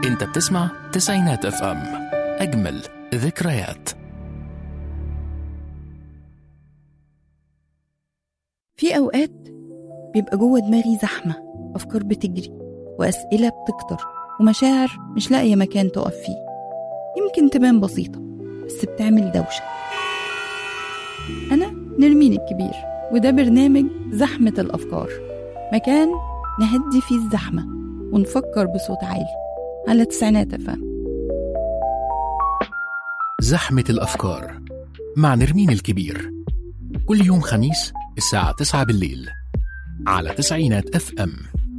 انت بتسمع تسعينات اف ام اجمل ذكريات في أوقات بيبقى جوه دماغي زحمة أفكار بتجري وأسئلة بتكتر ومشاعر مش لاقية مكان تقف فيه يمكن تبان بسيطة بس بتعمل دوشة أنا نرمين الكبير وده برنامج زحمة الأفكار مكان نهدي فيه الزحمة ونفكر بصوت عالي على تسعينات أفهم زحمة الأفكار مع نرمين الكبير كل يوم خميس الساعة 9 بالليل على تسعينات اف ام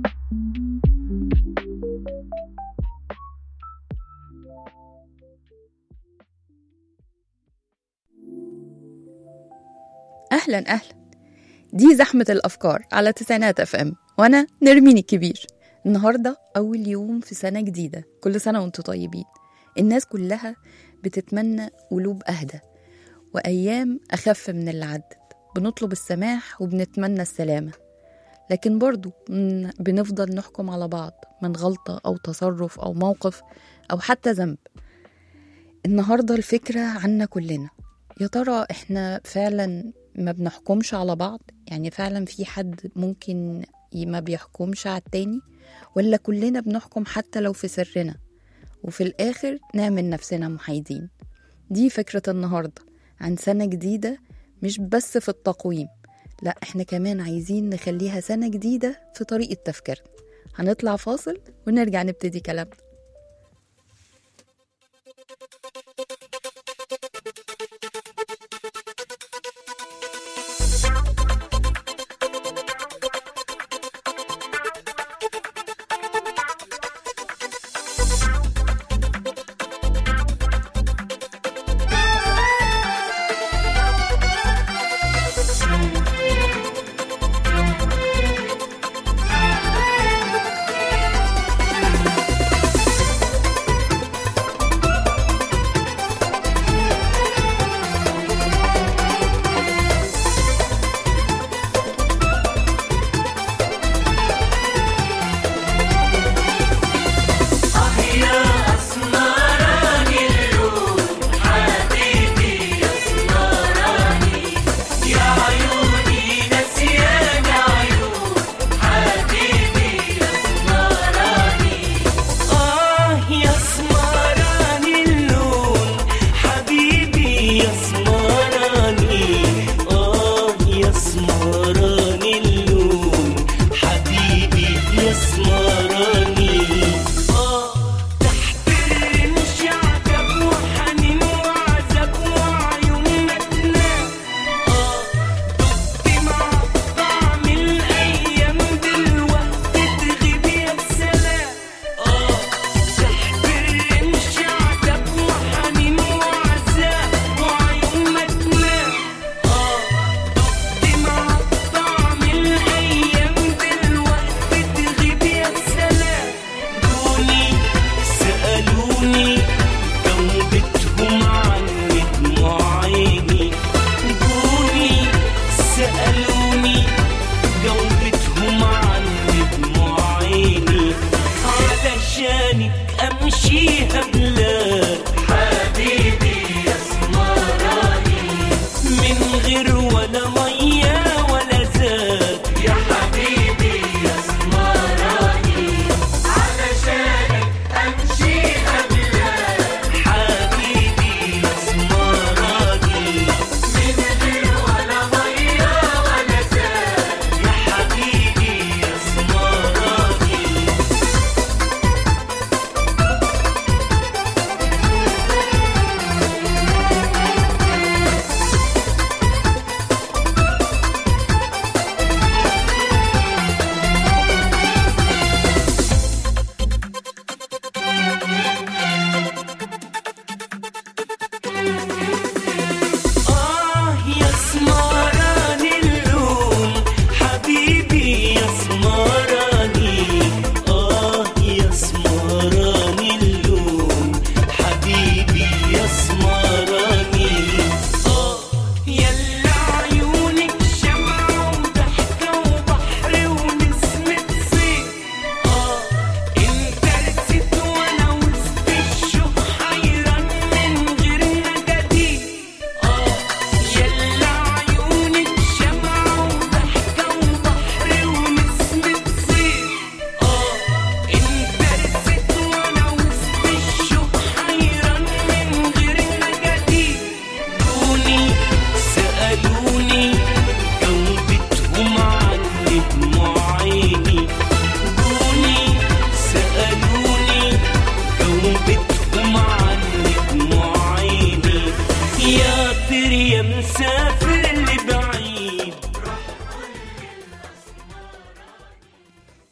أهلا أهلا دي زحمة الأفكار على تسعينات اف ام وأنا نرمين الكبير النهاردة أول يوم في سنة جديدة كل سنة وانتم طيبين الناس كلها بتتمنى قلوب أهدى وأيام أخف من اللي عدت بنطلب السماح وبنتمنى السلامة لكن برضو من- بنفضل نحكم على بعض من غلطة أو تصرف أو موقف أو حتى ذنب النهاردة الفكرة عنا كلنا يا ترى احنا فعلا ما بنحكمش على بعض يعني فعلا في حد ممكن ي- ما بيحكمش على التاني ولا كلنا بنحكم حتى لو في سرنا وفي الآخر نعمل نفسنا محايدين دي فكرة النهاردة عن سنة جديدة مش بس في التقويم لا احنا كمان عايزين نخليها سنة جديدة في طريقة تفكيرنا هنطلع فاصل ونرجع نبتدي كلامنا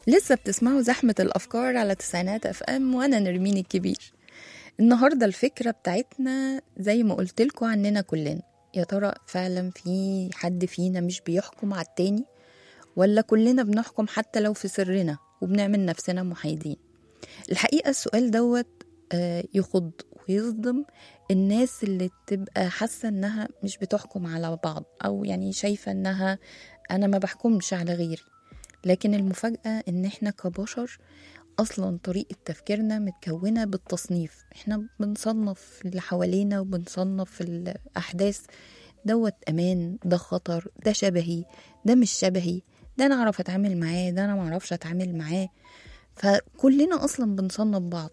لسه بتسمعوا زحمة الأفكار على تسعينات أف أم وأنا نرمين الكبير النهاردة الفكرة بتاعتنا زي ما قلت لكم عننا كلنا يا ترى فعلا في حد فينا مش بيحكم على التاني ولا كلنا بنحكم حتى لو في سرنا وبنعمل نفسنا محايدين الحقيقة السؤال دوت آه، يخض ويصدم الناس اللي تبقى حاسة انها مش بتحكم على بعض او يعني شايفة انها انا ما بحكمش على غيري لكن المفاجأة ان احنا كبشر اصلا طريقة تفكيرنا متكونة بالتصنيف احنا بنصنف اللي حوالينا وبنصنف الاحداث دوت امان ده خطر ده شبهي ده مش شبهي ده انا اعرف اتعامل معاه ده انا معرفش اتعامل معاه فكلنا اصلا بنصنف بعض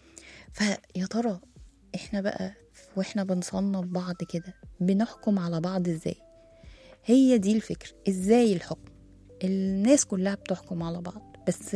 فيا ترى احنا بقى واحنا بنصنف بعض كده بنحكم على بعض ازاي هي دي الفكرة ازاي الحكم الناس كلها بتحكم على بعض بس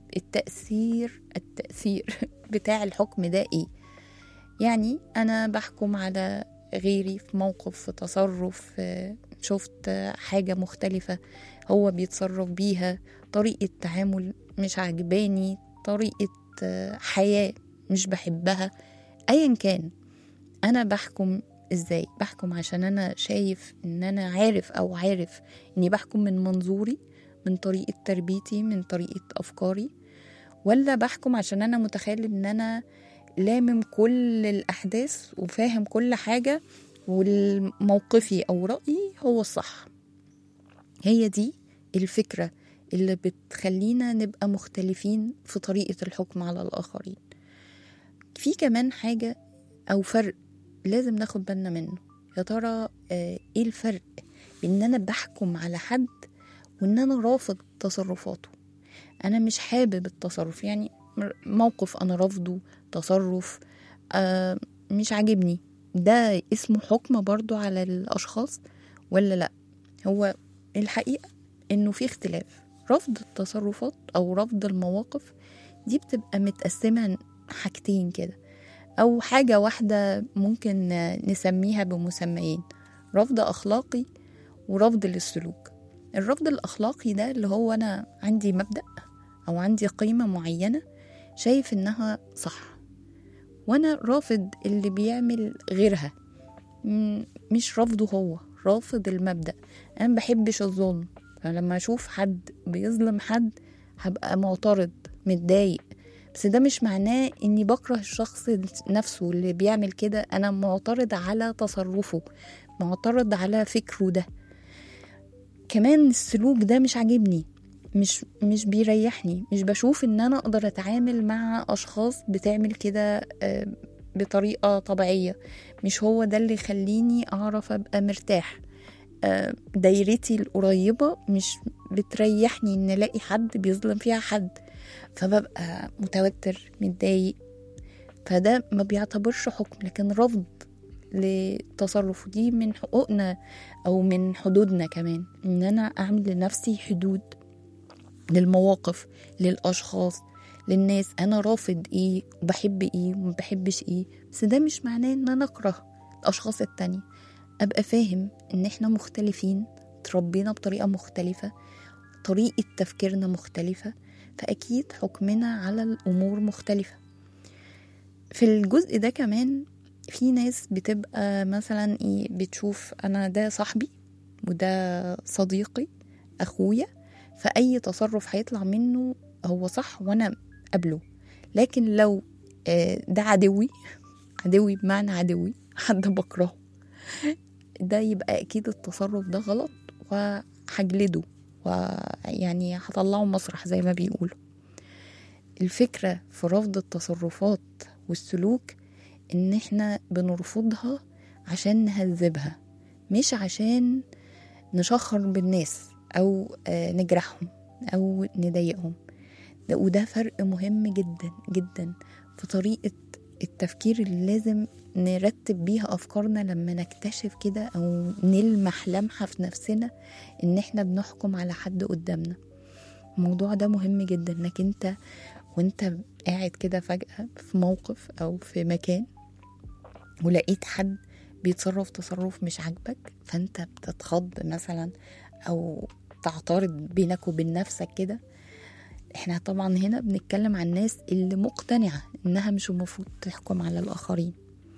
التأثير التأثير بتاع الحكم ده ايه يعني انا بحكم على غيري في موقف في تصرف آه، شفت آه، حاجة مختلفة هو بيتصرف بيها طريقة تعامل مش عجباني طريقة آه، حياة مش بحبها ايا كان انا بحكم ازاي بحكم عشان انا شايف ان انا عارف او عارف اني بحكم من منظوري من طريقة تربيتي من طريقة افكاري ولا بحكم عشان انا متخيل ان انا لامم كل الاحداث وفاهم كل حاجة والموقفي او رأيي هو الصح هي دي الفكرة اللي بتخلينا نبقى مختلفين في طريقة الحكم على الآخرين في كمان حاجة أو فرق لازم ناخد بالنا منه يا ترى آه، ايه الفرق بين ان انا بحكم على حد وان انا رافض تصرفاته انا مش حابب التصرف يعني مر- موقف انا رافضه تصرف آه مش عاجبني ده اسمه حكم برضو على الاشخاص ولا لا هو الحقيقة انه في اختلاف رفض التصرفات او رفض المواقف دي بتبقى متقسمة حاجتين كده أو حاجة واحدة ممكن نسميها بمسميين رفض أخلاقي ورفض للسلوك الرفض الأخلاقي ده اللي هو أنا عندي مبدأ أو عندي قيمة معينة شايف إنها صح وأنا رافض اللي بيعمل غيرها م- مش رافضه هو رافض المبدأ أنا مبحبش الظلم فلما أشوف حد بيظلم حد هبقى معترض متضايق بس ده مش معناه اني بكره الشخص نفسه اللي بيعمل كده انا معترض على تصرفه معترض على فكره ده كمان السلوك ده مش عاجبني مش مش بيريحني مش بشوف ان انا اقدر اتعامل مع اشخاص بتعمل كده آه، بطريقة طبيعية مش هو ده اللي يخليني اعرف ابقى مرتاح آه، دايرتي القريبة مش بتريحني ان الاقي حد بيظلم فيها حد فببقى متوتر متضايق فده ما بيعتبرش حكم لكن رفض لتصرف دي من حقوقنا او من حدودنا كمان ان انا اعمل لنفسي حدود للمواقف للاشخاص للناس انا رافض ايه وبحب ايه وما بحبش ايه بس ده مش معناه ان انا اكره الاشخاص التانية ابقى فاهم ان احنا مختلفين تربينا بطريقة مختلفة طريقة تفكيرنا مختلفة فأكيد حكمنا على الأمور مختلفة في الجزء ده كمان في ناس بتبقى مثلا إيه بتشوف أنا ده صاحبي وده صديقي أخويا فأي تصرف هيطلع منه هو صح وأنا قبله لكن لو آه، ده عدوي عدوي بمعنى عدوي حد بكرهه ده يبقى أكيد التصرف ده غلط وهجلده ويعني هطلعه مسرح زي ما بيقولوا الفكرة في رفض التصرفات والسلوك ان احنا بنرفضها عشان نهذبها مش عشان نشخر بالناس او آه، نجرحهم او نضايقهم ده وده فرق مهم جدا جدا في طريقة التفكير اللي لازم نرتب بيها أفكارنا لما نكتشف كده أو نلمح لمحة في نفسنا إن إحنا بنحكم على حد قدامنا الموضوع ده مهم جدا إنك أنت وأنت قاعد كده فجأة في موقف أو في مكان ولقيت حد بيتصرف تصرف مش عاجبك فأنت بتتخض مثلا أو تعترض بينك وبين نفسك كده احنا طبعا هنا بنتكلم عن الناس اللي مقتنعة انها مش المفروض تحكم على الاخرين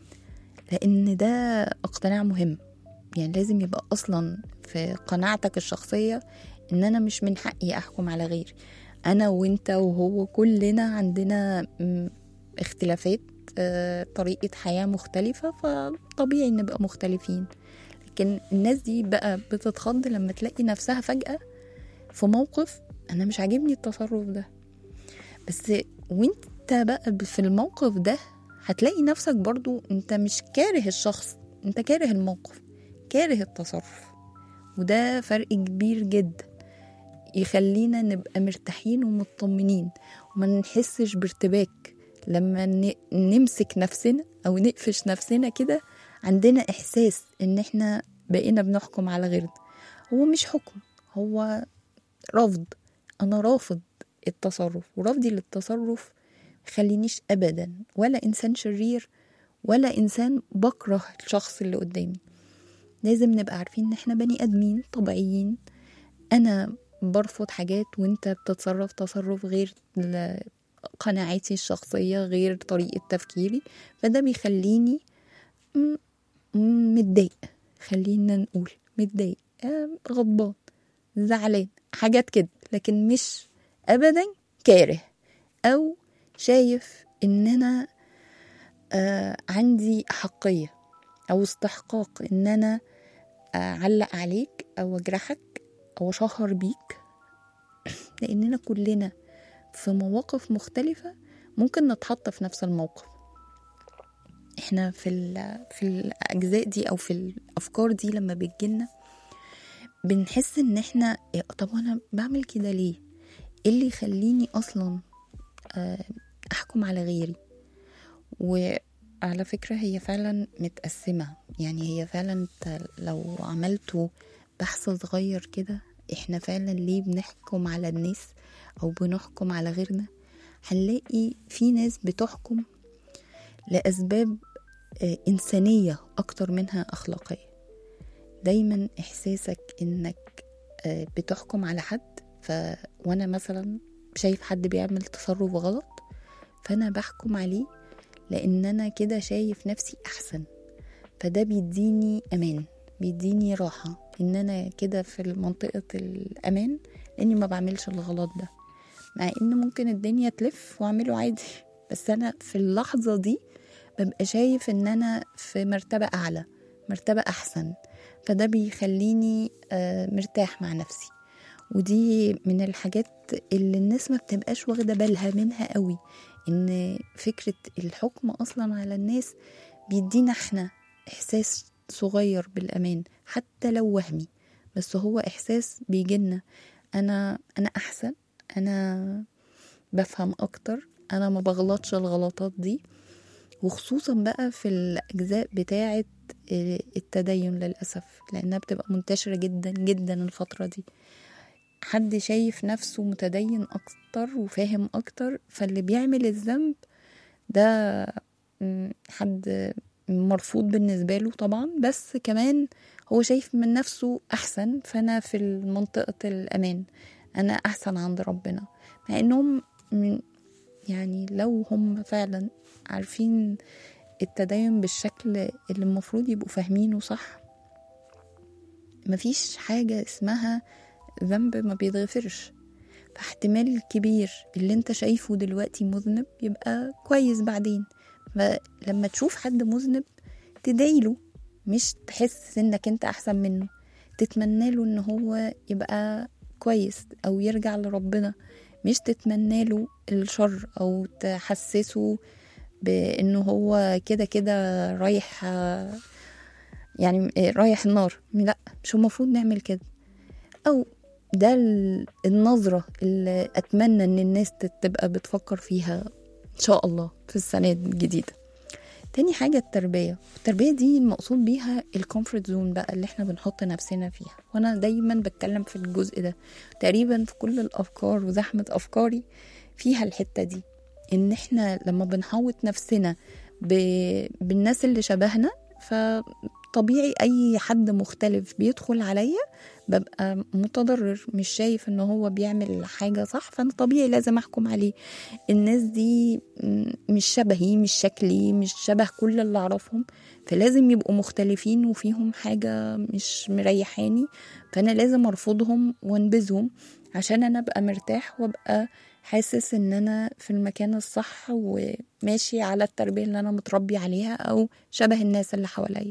لان ده اقتناع مهم يعني لازم يبقى اصلا في قناعتك الشخصية ان انا مش من حقي احكم على غيري انا وانت وهو كلنا عندنا م، اختلافات آه، طريقة حياة مختلفة فطبيعي نبقى مختلفين لكن الناس دي بقى بتتخض لما تلاقي نفسها فجأة في موقف أنا مش عاجبني التصرف ده بس وانت بقى ب- في الموقف ده هتلاقي نفسك برضو انت مش كاره الشخص انت كاره الموقف كاره التصرف وده فرق كبير جدا يخلينا نبقى مرتاحين ومطمنين وما نحسش بارتباك لما ن- نمسك نفسنا او نقفش نفسنا كده عندنا احساس ان احنا بقينا بنحكم على غيرنا هو مش حكم هو رفض انا رافض التصرف ورفضي للتصرف خلينيش ابدا ولا انسان شرير ولا انسان بكره الشخص اللي قدامي لازم نبقى عارفين ان احنا بني ادمين طبيعيين انا برفض حاجات وانت بتتصرف تصرف غير ل- قناعاتي الشخصية غير طريقة تفكيري فده بيخليني م- م- متضايق خلينا نقول متضايق آه، غضبان زعلان حاجات كده لكن مش ابدا كاره او شايف ان انا آه عندي حقية او استحقاق ان انا اعلق عليك او اجرحك او اشهر بيك لاننا كلنا في مواقف مختلفة ممكن نتحط في نفس الموقف احنا في ال- في الاجزاء دي او في الافكار دي لما بتجيلنا بنحس ان احنا إيه، طب انا بعمل كده ليه ايه اللي يخليني اصلا آه، احكم على غيري وعلى فكرة هي فعلا متقسمة يعني هي فعلا انت لو عملتوا بحث صغير كده احنا فعلا ليه بنحكم على الناس او بنحكم على غيرنا هنلاقي في ناس بتحكم لأسباب آه، إنسانية أكتر منها أخلاقية دايما إحساسك إنك آه، بتحكم على حد ف... وأنا مثلا شايف حد بيعمل تصرف غلط فأنا بحكم عليه لأن أنا كده شايف نفسي أحسن فده بيديني أمان بيديني راحة إن أنا كده في منطقة الأمان لأني ما بعملش الغلط ده مع إن ممكن الدنيا تلف وأعمله عادي بس أنا في اللحظة دي ببقى شايف إن أنا في مرتبة أعلى مرتبة أحسن فده بيخليني آه، مرتاح مع نفسي ودي من الحاجات اللي الناس ما بتبقاش واخدة بالها منها قوي إن فكرة الحكم أصلا على الناس بيدينا احنا إحساس صغير بالأمان حتى لو وهمي بس هو إحساس بيجيلنا أنا أنا أحسن أنا بفهم أكتر أنا ما بغلطش الغلطات دي وخصوصا بقى في الأجزاء بتاعة التدين للأسف لأنها بتبقى منتشرة جدا جدا الفترة دي حد شايف نفسه متدين أكتر وفاهم أكتر فاللي بيعمل الذنب ده م، حد مرفوض بالنسبة له طبعا بس كمان هو شايف من نفسه أحسن فأنا في منطقة الأمان أنا أحسن عند ربنا مع إنهم م- يعني لو هم فعلا عارفين التدين بالشكل اللي المفروض يبقوا فاهمينه صح مفيش حاجة اسمها ذنب ما بيتغفرش فاحتمال كبير اللي انت شايفه دلوقتي مذنب يبقى كويس بعدين فلما تشوف حد مذنب تدعيله مش تحس انك انت احسن منه تتمنى له ان هو يبقى كويس او يرجع لربنا مش تتمنى له الشر او تحسسه بانه هو كده كده رايح يعني رايح النار لا مش المفروض نعمل كده او ده ال- النظرة اللي أتمنى إن الناس تبقى بتفكر فيها إن شاء الله في السنة الجديدة تاني حاجة التربية التربية دي المقصود بيها الكومفورت زون بقى اللي احنا بنحط نفسنا فيها وانا دايما بتكلم في الجزء ده تقريبا في كل الافكار وزحمة افكاري فيها الحتة دي ان احنا لما بنحوط نفسنا ب... بالناس اللي شبهنا طبيعي اي حد مختلف بيدخل عليا ببقى متضرر مش شايف ان هو بيعمل حاجة صح فانا طبيعي لازم احكم عليه الناس دي م- مش شبهي مش شكلي مش شبه كل اللي اعرفهم فلازم يبقوا مختلفين وفيهم حاجة مش مريحاني فانا لازم ارفضهم وانبذهم عشان انا ابقى مرتاح وابقى حاسس ان انا في المكان الصح وماشي على التربية اللي انا متربي عليها او شبه الناس اللي حواليا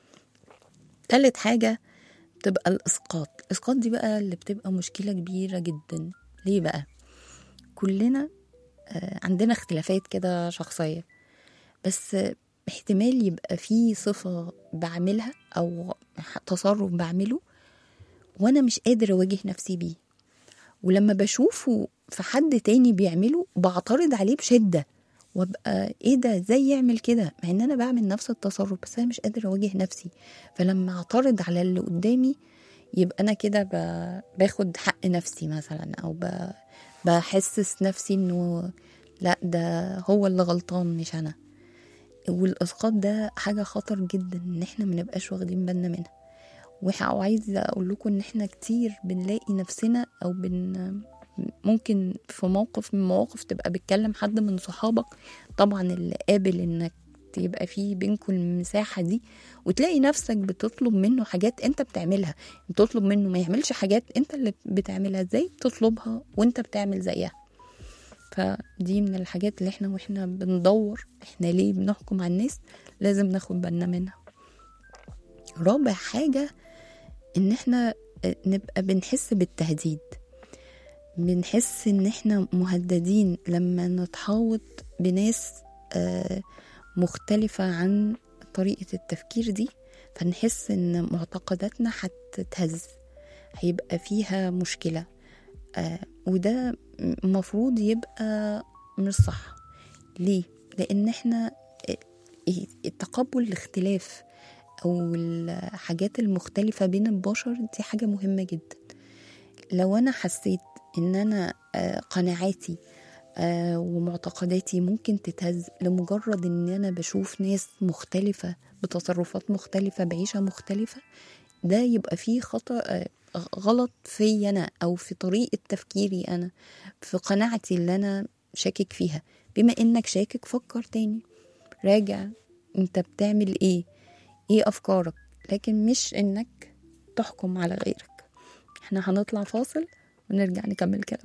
تالت حاجة بتبقى الإسقاط الإسقاط دي بقى اللي بتبقى مشكلة كبيرة جدا ليه بقى كلنا آه، عندنا اختلافات كده شخصية بس آه، احتمال يبقى في صفة بعملها أو تصرف بعمله وأنا مش قادر أواجه نفسي بيه ولما بشوفه في حد تاني بيعمله بعترض عليه بشدة وابقى ايه ده ازاي يعمل كده مع ان انا بعمل نفس التصرف بس انا مش قادر اواجه نفسي فلما اعترض على اللي قدامي يبقى انا كده ب- باخد حق نفسي مثلا او ب- بحسس نفسي انه لا ده هو اللي غلطان مش انا والاسقاط ده حاجه خطر جدا ان احنا منبقاش واخدين بالنا منها وح- وعايزه اقول لكم ان احنا كتير بنلاقي نفسنا او بن ممكن في موقف من المواقف تبقى بتكلم حد من صحابك طبعا اللي قابل انك يبقى في بينكم المساحة دي وتلاقي نفسك بتطلب منه حاجات انت بتعملها بتطلب منه ما يعملش حاجات انت اللي بتعملها ازاي تطلبها وانت بتعمل زيها فدي من الحاجات اللي احنا واحنا بندور احنا ليه بنحكم على الناس لازم ناخد بالنا منها رابع حاجة ان احنا نبقى بنحس بالتهديد بنحس ان احنا مهددين لما نتحاوط بناس آه، مختلفة عن طريقة التفكير دي فنحس ان معتقداتنا هتتهز هيبقى فيها مشكلة آه، وده المفروض يبقى مش صح ليه؟ لان احنا تقبل الاختلاف او الحاجات المختلفة بين البشر دي حاجة مهمة جدا لو انا حسيت ان انا آه، قناعاتي آه، ومعتقداتي ممكن تتهز لمجرد ان انا بشوف ناس مختلفة بتصرفات مختلفة بعيشة مختلفة ده يبقى فيه خطأ آه، غلط في انا او في طريقة تفكيري انا في قناعتي اللي انا شاكك فيها بما انك شاكك فكر تاني راجع انت بتعمل ايه ايه افكارك لكن مش انك تحكم على غيرك احنا هنطلع فاصل ونرجع نكمل كلام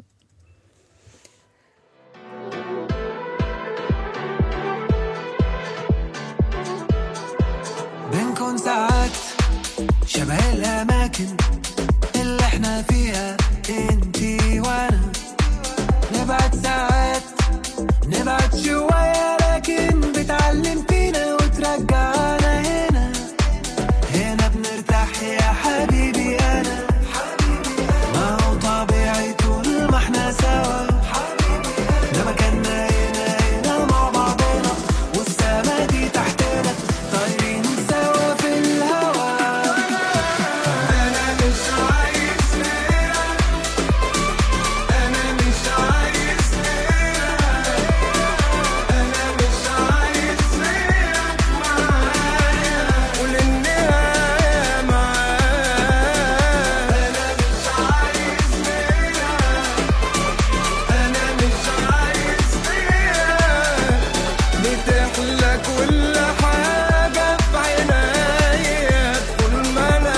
بنكون ساعات شبه الأماكن اللي احنا فيها انتي وانا نبعد ساعات نبعد شوية لكن بتعلم فينا وترجعنا هنا هنا بنرتاح يا حبيبي أنا ما هو طبيعي طول ما احنا سوا ده مكاننا هنا هنا مع بعضنا والسما دي تحتنا طايرين سوا في الهوا انا مش عايز غيرك انا مش عايز غيرك انا مش عايز غيرك معايا وللنهاية معايا انا مش عايز غيرك انا مش عايز غيرك بتحلى كل حاجة في عينيا طول ما أنا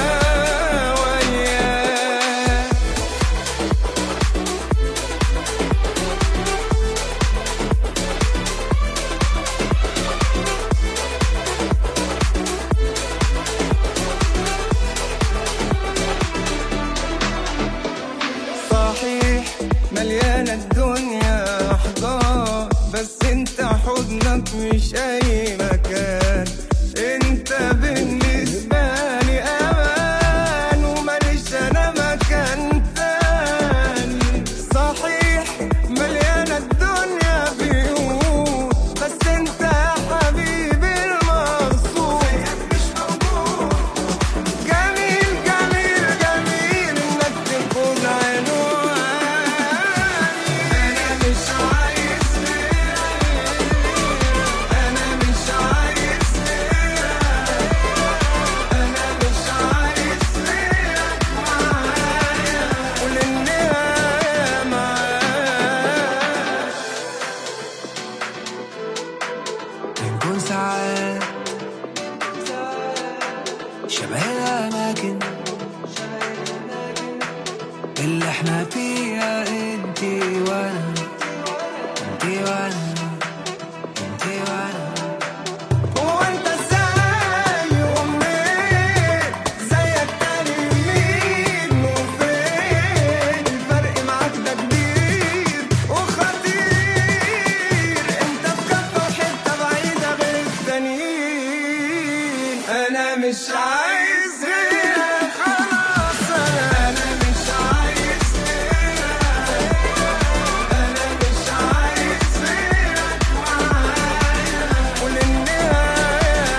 وياك صحيح مليانة الدنيا أحضان بس انت حضنك مش أي مكان انت بالنسبة لي أمان وماليش أنا مكان تاني صحيح مليانة الدنيا بيوت بس انت يا حبيبي المقصود مش موجود جميل جميل جميل انك تكون عنواني انا مش عايز غيرك انا مش عايز انتي وانا انتي وانا هو انت ازاي ومنين زيك تاني مين وفين الفرق معاك ده كبير وخطير انت في كفة وحتة بعيدة غير التانيين انا مش عايز غيرك خلاص انا انا مش عايز غيرك انا مش عايز غيرك معايا وللنهاية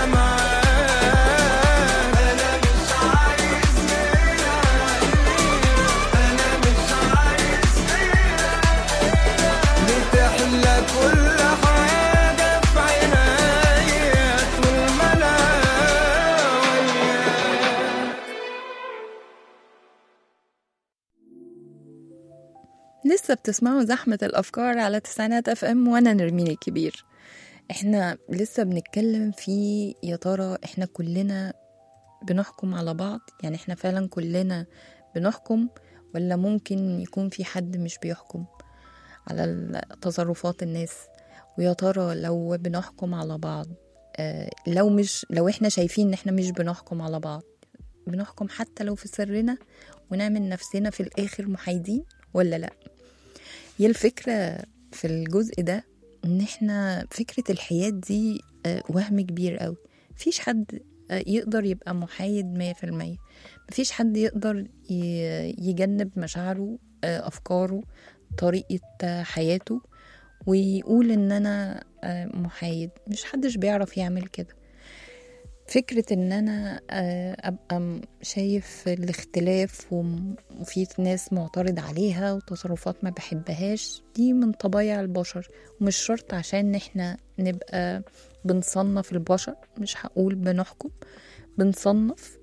معاك انا مش عايز غيرك انا مش عايز غيرك بتحلى كل حاجة في عينيا طول ما انا وياك لسه بتسمعوا زحمة الأفكار على تسعينات اف ام وأنا نرمين الكبير احنا لسه بنتكلم في يا ترى احنا كلنا بنحكم على بعض يعني احنا فعلا كلنا بنحكم ولا ممكن يكون في حد مش بيحكم على ال- تصرفات الناس ويا ترى لو بنحكم على بعض آه، لو مش لو احنا شايفين ان احنا مش بنحكم على بعض بنحكم حتى لو في سرنا ونعمل نفسنا في الآخر محايدين ولا لا هي الفكرة في الجزء ده ان احنا فكرة الحياد دي آه، وهم كبير قوي مفيش حد آه، يقدر يبقى محايد مية في المية مفيش حد يقدر ي- يجنب مشاعره آه، أفكاره طريقة آه، حياته ويقول ان انا آه، محايد مش حدش بيعرف يعمل كده فكرة ان انا آه، ابقى م- شايف الاختلاف وم- وفي ناس معترض عليها وتصرفات ما بحبهاش دي من طبايع البشر ومش شرط عشان احنا نبقى بنصنف البشر مش هقول بنحكم بنصنف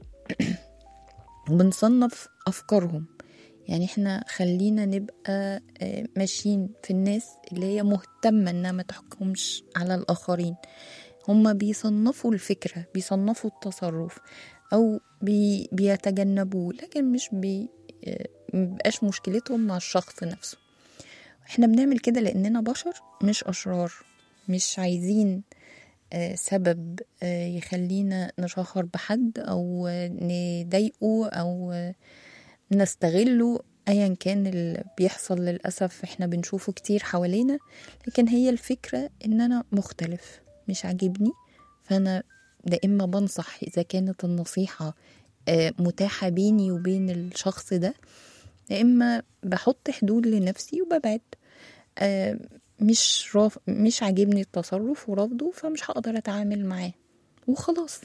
وبنصنف افكارهم يعني احنا خلينا نبقى آه، ماشيين في الناس اللي هي مهتمة انها ما تحكمش على الاخرين هما بيصنفوا الفكرة بيصنفوا التصرف أو بي بيتجنبوه لكن مش بي آه، مبقاش مشكلتهم مع الشخص نفسه احنا بنعمل كده لأننا بشر مش أشرار مش عايزين آه، سبب آه، يخلينا نشهر بحد أو آه، نضايقه أو آه، نستغله ايا كان اللي بيحصل للاسف احنا بنشوفه كتير حوالينا لكن هي الفكره ان انا مختلف مش عاجبني فانا ده اما بنصح اذا كانت النصيحه آه، متاحه بيني وبين الشخص ده يا اما بحط حدود لنفسي وببعد آه، مش راف... مش عاجبني التصرف ورفضه فمش هقدر اتعامل معاه وخلاص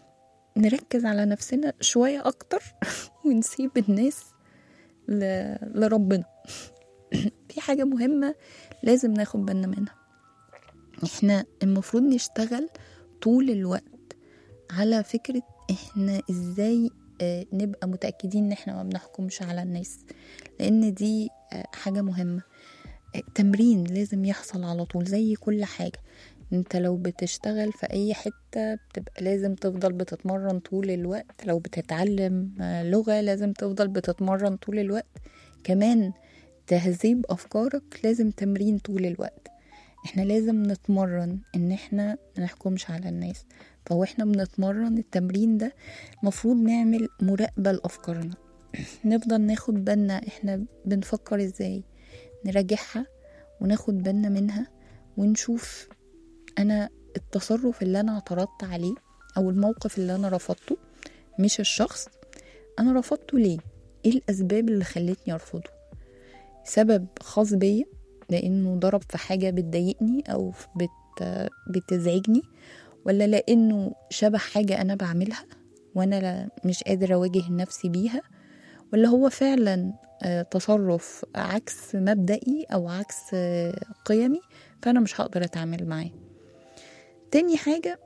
نركز على نفسنا شوية أكتر ونسيب الناس ل... لربنا في حاجة مهمة لازم ناخد بالنا منها احنا المفروض نشتغل طول الوقت على فكرة احنا ازاي آه، نبقى متأكدين ان احنا ما بنحكمش على الناس لان دي آه، حاجة مهمة آه، تمرين لازم يحصل على طول زي كل حاجة انت لو بتشتغل في اي حتة بتبقى لازم تفضل بتتمرن طول الوقت لو بتتعلم آه، لغة لازم تفضل بتتمرن طول الوقت كمان تهذيب افكارك لازم تمرين طول الوقت احنا لازم نتمرن ان احنا منحكمش على الناس فهو احنا بنتمرن التمرين ده المفروض نعمل مراقبة لأفكارنا نفضل ناخد بالنا احنا بنفكر ازاي نراجعها وناخد بالنا منها ونشوف انا التصرف اللي انا اعترضت عليه او الموقف اللي انا رفضته مش الشخص انا رفضته ليه ايه الاسباب اللي خلتني ارفضه سبب خاص بيا لانه ضرب في حاجه بتضايقني او بت بتزعجني ولا لانه شبه حاجه انا بعملها وانا لا- مش قادره اواجه نفسي بيها ولا هو فعلا آه، تصرف عكس مبدئي او عكس آه، قيمي فانا مش هقدر اتعامل معاه تاني حاجه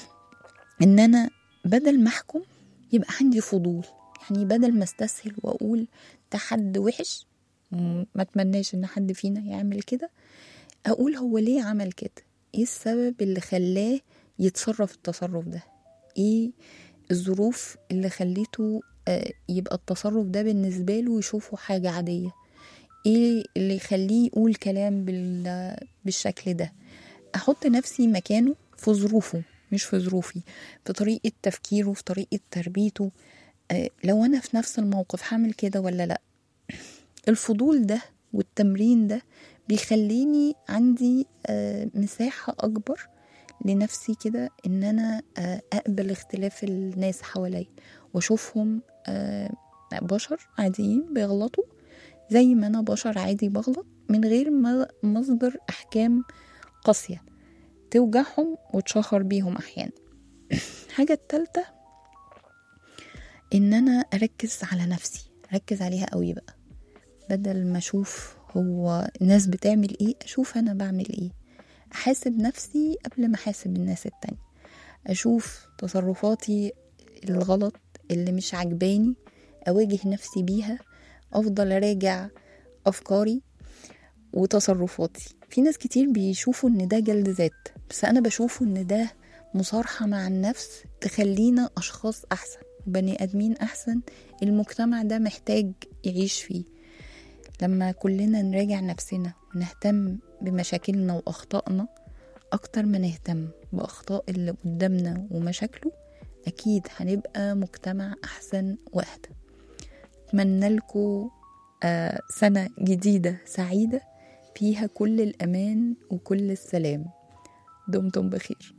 ان انا بدل ما احكم يبقى عندي فضول يعني بدل ما استسهل واقول ده حد وحش م- ما اتمناش ان حد فينا يعمل كده اقول هو ليه عمل كده ايه السبب اللي خلاه يتصرف التصرف ده ايه الظروف اللي خليته آه، يبقى التصرف ده بالنسبة له يشوفه حاجة عادية ايه اللي يخليه يقول كلام بال... بالشكل ده احط نفسي مكانه في ظروفه مش في ظروفي في طريقة تفكيره في طريقة تربيته آه، لو انا في نفس الموقف هعمل كده ولا لا الفضول ده والتمرين ده بيخليني عندي آه، مساحة أكبر لنفسي كده إن أنا آه، أقبل اختلاف الناس حواليا وأشوفهم آه، بشر عاديين بيغلطوا زي ما أنا بشر عادي بغلط من غير ما مصدر أحكام قاسية توجعهم وتشهر بيهم أحيانا الحاجة التالتة إن أنا أركز على نفسي أركز عليها قوي بقى بدل ما أشوف هو الناس بتعمل إيه أشوف أنا بعمل إيه أحاسب نفسي قبل ما أحاسب الناس التانية أشوف تصرفاتي الغلط اللي مش عجباني أواجه نفسي بيها أفضل أراجع أفكاري وتصرفاتي في ناس كتير بيشوفوا ان ده جلد ذات بس انا بشوفه ان ده مصارحة مع النفس تخلينا اشخاص احسن بني ادمين احسن المجتمع ده محتاج يعيش فيه لما كلنا نراجع نفسنا ونهتم بمشاكلنا واخطائنا اكتر ما نهتم باخطاء اللي قدامنا ومشاكله اكيد هنبقى مجتمع احسن واهدى اتمنى لكم آه سنة جديدة سعيدة فيها كل الأمان وكل السلام دمتم بخير